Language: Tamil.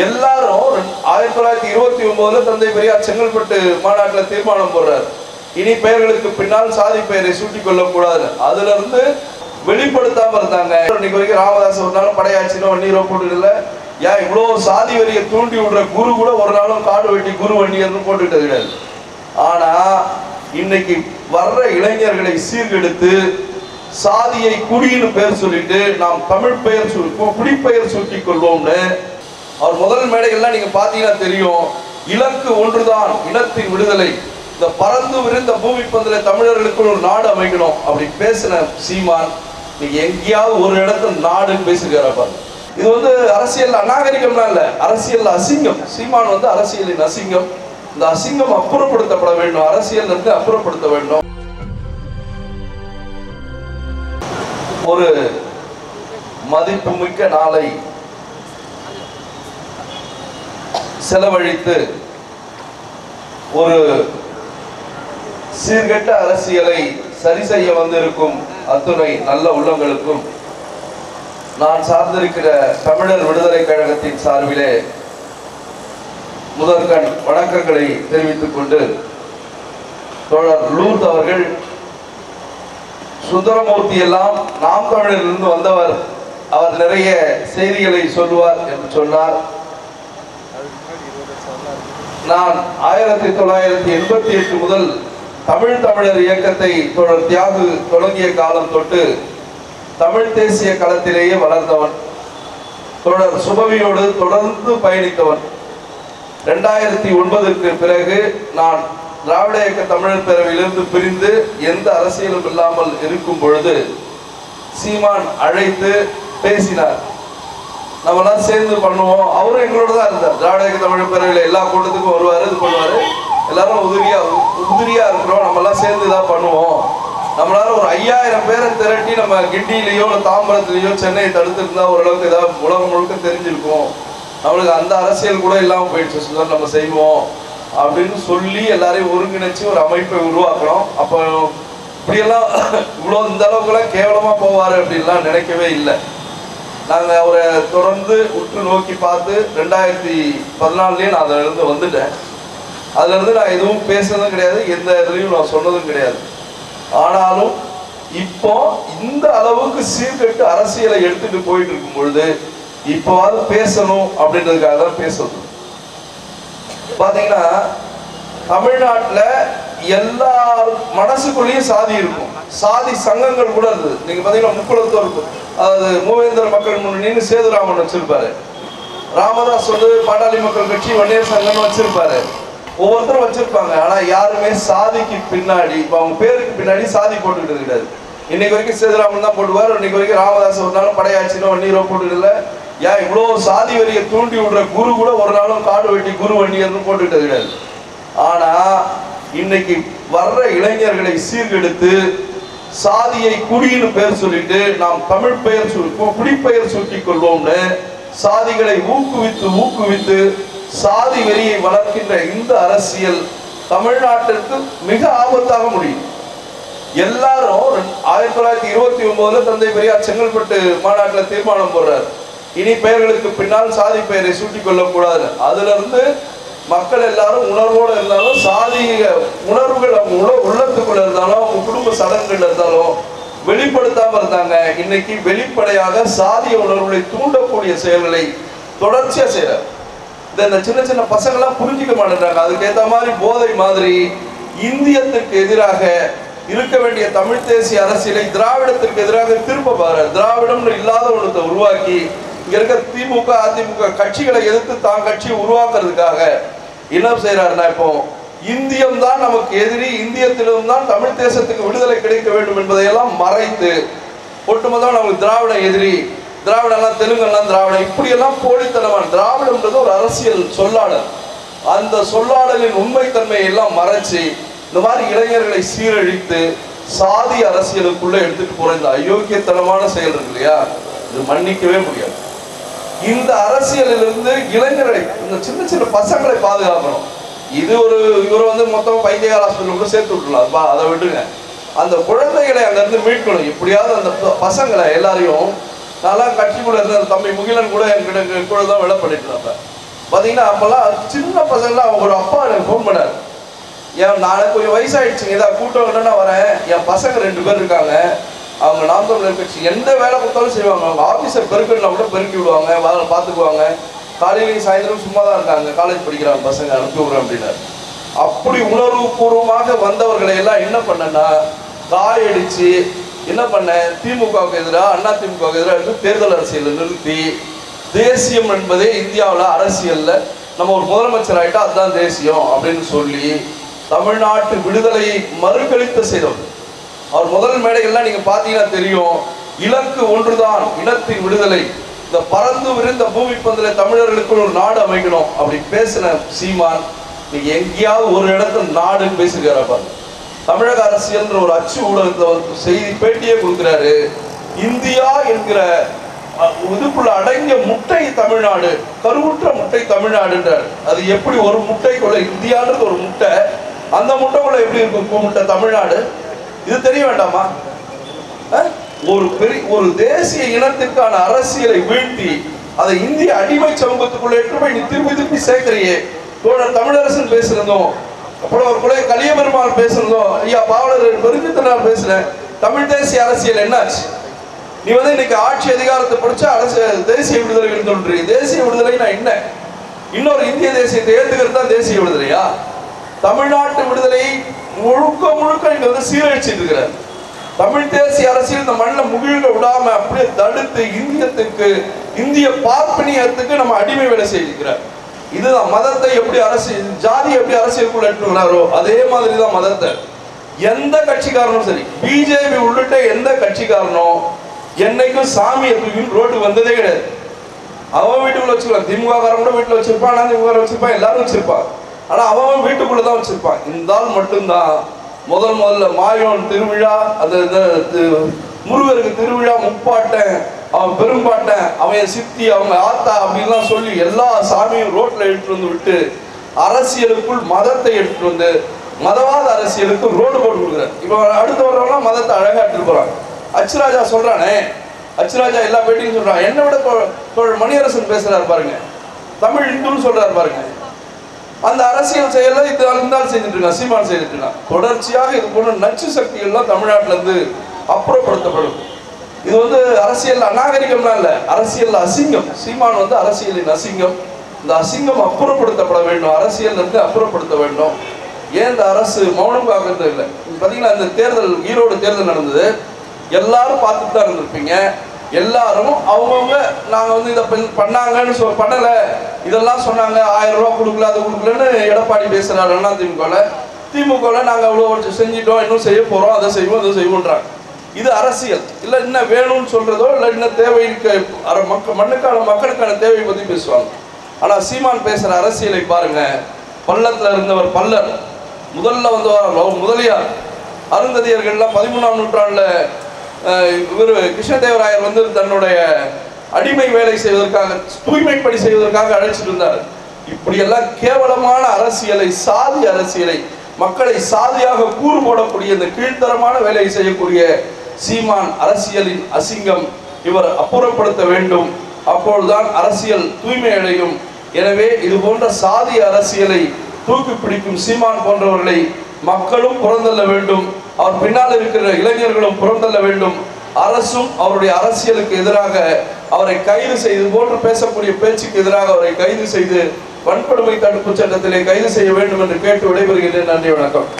எல்லாரும் ரெண்டு- ஆயிரத்தி தொள்ளாயிரத்தி இருபத்தி ஒன்பதுல தந்தை பெரியார் செங்கல்பட்டு மாநாட்டுல தீர்மானம் போடுறாரு இனி பெயர்களுக்கு பின்னால் சாதி பெயரை சூட்டிக் கொள்ளக்கூடாது அதுல இருந்து வெளிப்படுத்தாம இருந்தாங்க இன்னைக்கு வரைக்கும் ராமதாஸ் ஒரு நாளும் படையாச்சினோ வண்ணீரோ போட்டுக்கல ஏன் இவ்வளோ சாதி வரியை தூண்டி விடுற குரு கூட ஒரு நாளும் காடு வெட்டி குரு வண்டியர்னு போட்டுக்கிட்டது கிடையாது ஆனா இன்னைக்கு வர்ற இளைஞர்களை சீர்கெடுத்து சாதியை குடின்னு பேர் சொல்லிட்டு நாம் தமிழ் பெயர் சு- கு- குடிப்பெயர் சூட்டிக் கொள்வோம்னு அவர் முதல் மேடைகள்லாம் நீங்க பாத்தீங்கன்னா தெரியும் இலக்கு ஒன்றுதான் இனத்தின் விடுதலை இந்த பறந்து விரிந்த பூமி பந்தில தமிழர்களுக்கு ஒரு நாடு அமைக்கணும் அப்படி பேசின சீமான் நீங்க எங்கேயாவது ஒரு இடத்துல நாடுன்னு பேசிருக்காரா பாருங்க இது வந்து அரசியல் அநாகரிகம்லாம் இல்ல அரசியல் அசிங்கம் சீமான் வந்து அரசியலின் அசிங்கம் இந்த அசிங்கம் அப்புறப்படுத்தப்பட வேண்டும் அரசியல் இருந்து அப்புறப்படுத்த வேண்டும் ஒரு மதிப்புமிக்க நாளை செலவழித்து ஒரு சீர்கெட்ட அரசியலை சரி செய்ய வந்திருக்கும் அத்துணை நல்ல உள்ளங்களுக்கும் நான் சார்ந்திருக்கிற தமிழர் விடுதலை கழகத்தின் சார்பிலே முதற்கண் வணக்கங்களை தெரிவித்துக் கொண்டு தோழர் லூத் அவர்கள் சுந்தரமூர்த்தி எல்லாம் நாம் தமிழரிலிருந்து வந்தவர் அவர் நிறைய செய்திகளை சொல்லுவார் என்று சொன்னார் நான் ஆயிரத்தி தொள்ளாயிரத்தி எண்பத்தி எட்டு முதல் தமிழ் தமிழர் இயக்கத்தை தோழர் தியாகு தொடங்கிய காலம் தொட்டு தமிழ் தேசிய களத்திலேயே வளர்ந்தவன் தோழர் சுபவியோடு தொடர்ந்து பயணித்தவன் ரெண்டாயிரத்தி ஒன்பதுக்கு பிறகு நான் திராவிட இயக்க தமிழர் பேரவையிலிருந்து பிரிந்து எந்த அரசியலும் இல்லாமல் இருக்கும் பொழுது சீமான் அழைத்து பேசினார் நம்மலாம் சேர்ந்து பண்ணுவோம் அவரும் எங்களோட தான் இருந்தார் திராவிட இயக்க தமிழர் பேரவையில் எல்லா கூட்டத்துக்கும் வருவாரு இது பண்ணுவாரு எல்லாரும் உதிரியா உதிரியா இருக்கிறோம் நம்ம எல்லாம் சேர்ந்து தான் பண்ணுவோம் நம்மளால ஒரு ஐயாயிரம் பேரை திரட்டி நம்ம கிண்டியிலேயோ இல்லை தாம்பரத்துலேயோ சென்னையை தடுத்திருந்தா ஓரளவுக்கு ஏதாவது உலகம் முழுக்க தெரிஞ்சிருக்கும் நம்மளுக்கு அந்த அரசியல் கூட இல்லாம போயிடுச்சு சுந்தர் நம்ம செய்வோம் அப்படின்னு சொல்லி எல்லாரையும் ஒருங்கிணைச்சு ஒரு அமைப்பை உருவாக்கணும் அப்போ இப்படியெல்லாம் இவ்வளோ இந்த அளவுக்குலாம் கேவலமா போவாரு அப்படின்லாம் நினைக்கவே இல்லை நாங்க அவரை தொடர்ந்து உற்று நோக்கி பார்த்து ரெண்டாயிரத்தி பதினாலுலயே நான் அதுல இருந்து வந்துட்டேன் அதுல இருந்து நான் எதுவும் பேசுனதும் கிடையாது எந்த இதுலையும் நான் சொன்னதும் கிடையாது ஆனாலும் இப்போ இந்த அளவுக்கு சீர்கெட்டு அரசியலை எடுத்துட்டு போயிட்டு இருக்கும் பொழுது இப்போவாது பேசணும் அப்படின்றதுக்காக தான் பேசுறது பாத்தீங்கன்னா தமிழ்நாட்டுல எல்லா மனசுக்குள்ளேயும் சாதி இருக்கும் சாதி சங்கங்கள் கூட இருந்தது நீங்க பாத்தீங்கன்னா முக்குளத்தூர் அதாவது மூவேந்தர் மக்கள் முன்னணின்னு சேதுராமன் வச்சிருப்பாரு ராமதாஸ் வந்து பாட்டாளி மக்கள் கட்சி வன்னியர் சங்கம்னு வச்சிருப்பாரு ஒவ்வொருத்தரும் வச்சிருப்பாங்க ஆனா யாருமே சாதிக்கு பின்னாடி இப்ப அவங்க பேருக்கு பின்னாடி சாதி போட்டுக்கிட்டு கிடையாது இன்னைக்கு வரைக்கும் சேதுராமன் தான் போட்டுவார் இன்னைக்கு வரைக்கும் ராமதாஸ் ஒரு நாளும் படையாச்சினோ வன்னீரோ போட்டுக்கல ஏன் இவ்வளோ சாதி வரியை தூண்டி விடுற குரு கூட ஒரு நாளும் காடு வெட்டி குரு வண்டியர்னு போட்டுக்கிட்டது கிடையாது ஆனா இன்னைக்கு வர்ற இளைஞர்களை சீர்கெடுத்து சாதியை குடின்னு பேர் சொல்லிட்டு நாம் தமிழ் பெயர் சு- கு- குடிப்பெயர் சூட்டிக் கொள்வோம்னு சாதிகளை ஊக்குவித்து ஊக்குவித்து சாதி வெறியை வளர்க்கின்ற இந்த அரசியல் தமிழ்நாட்டிற்கு மிக ஆபத்தாக முடியும் எல்லாரும் ரெண்டு- ஆயிரத்தி தொள்ளாயிரத்தி இருபத்தி ஒன்பதுல தந்தை பெரியார் செங்கல்பட்டு மாநாட்டுல தீர்மானம் போடுறாரு இனி பெயர்களுக்கு பின்னால் சாதி பெயரை சூட்டிக் கொள்ளக்கூடாது அதுல இருந்து மக்கள் எல்லாரும் உணர்வோடு இருந்தாலும் சாதிய உணர்வுகள் அவங்க உள்ள உள்ளத்துக்குள்ள இருந்தாலும் அவங்க குடும்ப சடங்குகள் இருந்தாலும் வெளிப்படுத்தாம இருந்தாங்க இன்னைக்கு வெளிப்படையாக சாதிய உணர்வுகளை தூண்டக்கூடிய செயல்களை தொடர்ச்சியா செய்யறாரு இந்த இந்த சின்ன சின்ன பசங்களாம் புரிஞ்சிக்க மாட்டேங்கிறாங்க அதுக்கு ஏத்த மாதிரி போதை மாதிரி இந்தியத்துக்கு எதிராக இருக்க வேண்டிய தமிழ் தேசிய அரசியலை திராவிடத்திற்கு எதிராக திரும்ப பாரு திராவிடம்னு இல்லாத ஒன்றத்தை உருவாக்கி இங்க இருக்க திமுக அதிமுக கட்சிகளை எதிர்த்து தான் கட்சியை உருவாக்குறதுக்காக என்ன செய்யறாருன்னா இப்போ இந்தியம் தான் நமக்கு எதிரி இந்தியத்திலும் தான் தமிழ் தேசத்துக்கு விடுதலை கிடைக்க வேண்டும் என்பதையெல்லாம் மறைத்து ஒட்டுமொத்தமா நமக்கு திராவிட எதிரி திராவிடம்லாம் தெலுங்கெல்லாம் திராவிடம் இப்படியெல்லாம் போலித்தனமான திராவிடம்ன்றது ஒரு அரசியல் சொல்லாடல் அந்த சொல்லாடலின் உண்மைத்தன்மையை எல்லாம் மறைச்சு இந்த மாதிரி இளைஞர்களை சீரழித்து சாதி அரசியலுக்குள்ள எடுத்துட்டு போற இந்த அயோக்கியத்தனமான செயல் இருக்கு இல்லையா இது மன்னிக்கவே முடியாது இந்த அரசியலிலிருந்து இளைஞர்களை இந்த சின்ன சின்ன பசங்களை பாதுகாக்கணும் இது ஒரு இவர் வந்து மொத்தம் பைத்தியகார ஹாஸ்பிட்டலுக்குள்ள சேர்த்து விட்டுலாம் பா அதை விட்டுங்க அந்த குழந்தைகளை அங்கிருந்து மீட்கணும் எப்படியாவது அந்த ப- பசங்களை எல்லாரையும் நல்லா கட்சிக்குள்ள இருந்த அந்த தம்பி முகிலன் கூட என்கிட்ட எங்க கூட தான் வேலை பண்ணிட்டு இருந்தாங்க பார்த்தீங்கன்னா அப்போல்லாம் சின்ன பசங்களாம் ஒரு அப்பா எனக்கு ஃபோன் பண்ணார் ஏன் நாளைக்கு கொஞ்சம் வயசாயிடுச்சுங்க ஏதாவது கூட்டம் இல்லைன்னா வரேன் என் பசங்க ரெண்டு பேர் இருக்காங்க அவங்க நாம் தமிழர் கட்சி எந்த வேலை கொடுத்தாலும் செய்வாங்க அவங்க ஆஃபீஸர் பெருக்கணும்னா கூட பெருக்கி விடுவாங்க வேலை பார்த்துக்குவாங்க காலையிலையும் சாயந்தரம் சும்மா தான் இருக்காங்க காலேஜ் படிக்கிறாங்க பசங்க அனுப்பி விடுறேன் அப்படின்னாரு அப்படி உணர்வுபூர்வமாக வந்தவர்களை எல்லாம் என்ன பண்ணேன்னா காயடிச்சு என்ன பண்ணேன் திமுகவுக்கு எதிராக அண்ணா திமுகவுக்கு எதிராக இருந்து தேர்தல் அரசியலை நிறுத்தி தேசியம் என்பதே இந்தியாவில் அரசியல்ல நம்ம ஒரு முதலமைச்சர் ஆயிட்டா அதுதான் தேசியம் அப்படின்னு சொல்லி தமிழ்நாட்டு விடுதலையை மறுகழித்த செய்தவர் அவர் முதல் மேடைகள்லாம் நீங்க பார்த்தீங்கன்னா தெரியும் இலக்கு ஒன்றுதான் இனத்தின் விடுதலை இந்த பறந்து விரிந்த பூமி பந்தில தமிழர்களுக்கு ஒரு நாடு அமைக்கணும் அப்படி பேசின சீமான் நீங்க எங்கேயாவது ஒரு இடத்துல நாடுன்னு பேசிருக்காரா பாருங்க தமிழக அரசியல்ன்ற ஒரு அச்சு ஊடகத்தை வந்து செய்தி பேட்டியே கொடுக்குறாரு இந்தியா என்கிற அஹ், இதுக்குள்ள அடங்கிய முட்டை தமிழ்நாடு கருவுற்ற முட்டை தமிழ்நாடுன்றார் அது எப்படி ஒரு முட்டைக்குள்ள இந்தியான்றது ஒரு முட்டை அந்த முட்டைக்குள்ள எப்படி இருக்கும் பூ முட்டை தமிழ்நாடு இது தெரிய வேண்டாமா அஹ்? ஒரு பெரிய ஒரு தேசிய இனத்திற்கான அரசியலை வீழ்த்தி அதை இந்திய அடிமை சமூகத்துக்குள்ள எட்டு போய் நீ திருப்பி திருப்பி சேர்க்கிறியே தோழர் தமிழரசன் பேசுறதும் அப்புறம் ஒரு குலை கலியபெருமாள் பேசுறதும் ஐயா பாவலர் பெருமித்தனார் பேசுறேன் தமிழ் தேசிய அரசியல் என்னாச்சு நீ வந்து இன்னைக்கு ஆட்சி அதிகாரத்தை படிச்சு அரசு தேசிய விடுதலை சொல்றீங்க தேசிய விடுதலைனா என்ன இன்னொரு இந்திய தேசியத்தை ஏத்துக்கிறது தான் தேசிய விடுதலையா தமிழ்நாட்டு விடுதலை முழுக்க முழுக்க இங்க வந்து சீரழிச்சிட்டு இருக்கிறார் தமிழ் தேசிய அரசியல் இந்த மண்ணில் முகிழ்க விடாம அப்படியே தடுத்து இந்தியத்துக்கு இந்திய பார்ப்பனியத்துக்கு நம்ம அடிமை வேலை செய்திருக்கிறார் இதுதான் மதத்தை எப்படி அரசியல் ஜாதி எப்படி அரசியலுக்குள்ள எடுத்துக்கிறாரோ அதே மாதிரி தான் மதத்தை எந்த கட்சிக்காரனும் சரி பிஜேபி உள்ளிட்ட எந்த கட்சிக்காரனும் என்னைக்கும் சாமியை தூக்கி ரோட்டுக்கு வந்ததே கிடையாது அவன் வீட்டுக்குள்ள வச்சுக்கலாம் திமுக காரன் கூட வீட்டுல வச்சிருப்பான் நான் திமுக வச்சிருப்பான் எல்லாரும் வச்சிருப்பான் ஆனா அவன் அவன் வீட்டுக்குள்ள தான் வச்சிருப்பான் இந்த ஆள் மட்டும்தான் முதல் முதல்ல மாயோன் திருவிழா அந்த இந்த தி- முருகருக்கு திருவிழா முப்பாட்டன் அவன் பெரும்பாட்டன் அவன் என் சித்தி அவங்க ஆத்தா அப்படின்லாம் சொல்லி எல்லா சாமியும் ரோட்ல எடுத்துட்டு வந்து விட்டு அரசியலுக்குள் மதத்தை எடுத்துட்டு வந்து மதவாத அரசியலுக்கு ரோடு போட்டு கொடுக்குறாரு இப்போ அடுத்து வர்றவங்களாம் மதத்தை அழகா எடுத்துட்டு போறாங்க அச்சுராஜா சொல்றானே அச்சுராஜா எல்லா பேட்டியும் சொல்றான் என்னை விட தோ- தோழர் மணியரசன் பேசுறாரு பாருங்க தமிழ் இந்துன்னு சொல்றாரு பாருங்க அந்த அரசியல் செயலை இது இருந்தாலும் செஞ்சுட்டு இருக்கான் சீமான் செய்துட்டு இருக்கான் தொடர்ச்சியாக இது போன்ற நச்சு சக்திகள்லாம் தமிழ்நாட்டுல இருந்து அப்புறப்படுத்தப்படும் இது வந்து அரசியல் அநாகரிகம்லாம் இல்ல அரசியல் அசிங்கம் சீமான் வந்து அரசியலின் அசிங்கம் இந்த அசிங்கம் அப்புறப்படுத்தப்பட வேண்டும் அரசியல் இருந்து அப்புறப்படுத்த வேண்டும் ஏன் இந்த அரசு மௌனம் காக்கிறது இல்லை பாத்தீங்கன்னா இந்த தேர்தல் ஈரோடு தேர்தல் நடந்தது எல்லாரும் பார்த்துட்டு தான் இருந்திருப்பீங்க எல்லாரும் அவங்கவுங்க நாங்க வந்து இதை பண்ண- பண்ணாங்கன்னு சொல் பண்ணல இதெல்லாம் சொன்னாங்க ஆயிரம் ரூபாய் கொடுக்கல அது கொடுக்கலன்னு எடப்பாடி பேசுறாரு அண்ணா திமுகல திமுகல நாங்க அவ்வளோ செஞ்சிட்டோம் இன்னும் செய்ய போறோம் அதை செய்வோம் இதை செய்வோன்றாங்க இது அரசியல் இல்ல என்ன வேணும்னு சொல்றதோ இல்ல என்ன தேவை மக்க மண்ணுக்கான மக்களுக்கான தேவை பத்தி பேசுவாங்க ஆனா சீமான் பேசுற அரசியலை பாருங்க பள்ளத்துல இருந்தவர் பல்லர் முதல்ல வந்தவர் முதலியார் அருந்ததியர்கள்லாம் பதிமூணாம் நூற்றாண்டுல அஹ், இவர் கிருஷ்ணதேவராயர் வந்து தன்னுடைய அடிமை வேலை செய்வதற்காக தூய்மைப்படி செய்வதற்காக அழைச்சிட்டு இருந்தார் இப்படியெல்லாம் கேவலமான அரசியலை சாதி அரசியலை மக்களை சாதியாக கூறு போடக்கூடிய இந்த கீழ்த்தரமான வேலையை செய்யக்கூடிய சீமான் அரசியலின் அசிங்கம் இவர் அப்புறப்படுத்த வேண்டும் அப்பொழுதுதான் அரசியல் தூய்மை அடையும் எனவே இது போன்ற சாதி அரசியலை தூக்கி பிடிக்கும் சீமான் போன்றவர்களை மக்களும் புறந்தள்ள வேண்டும் அவர் பின்னால் இருக்கிற இளைஞர்களும் புறந்தள்ள வேண்டும் அரசும் அவருடைய அரசியலுக்கு எதிராக அவரை கைது செய்து போன்று பேசக்கூடிய பேச்சுக்கு எதிராக அவரை கைது செய்து வன்கொடுமை தடுப்பு சட்டத்திலே கைது செய்ய வேண்டும் என்று கேட்டு விடைபெறுகிறேன் நன்றி வணக்கம்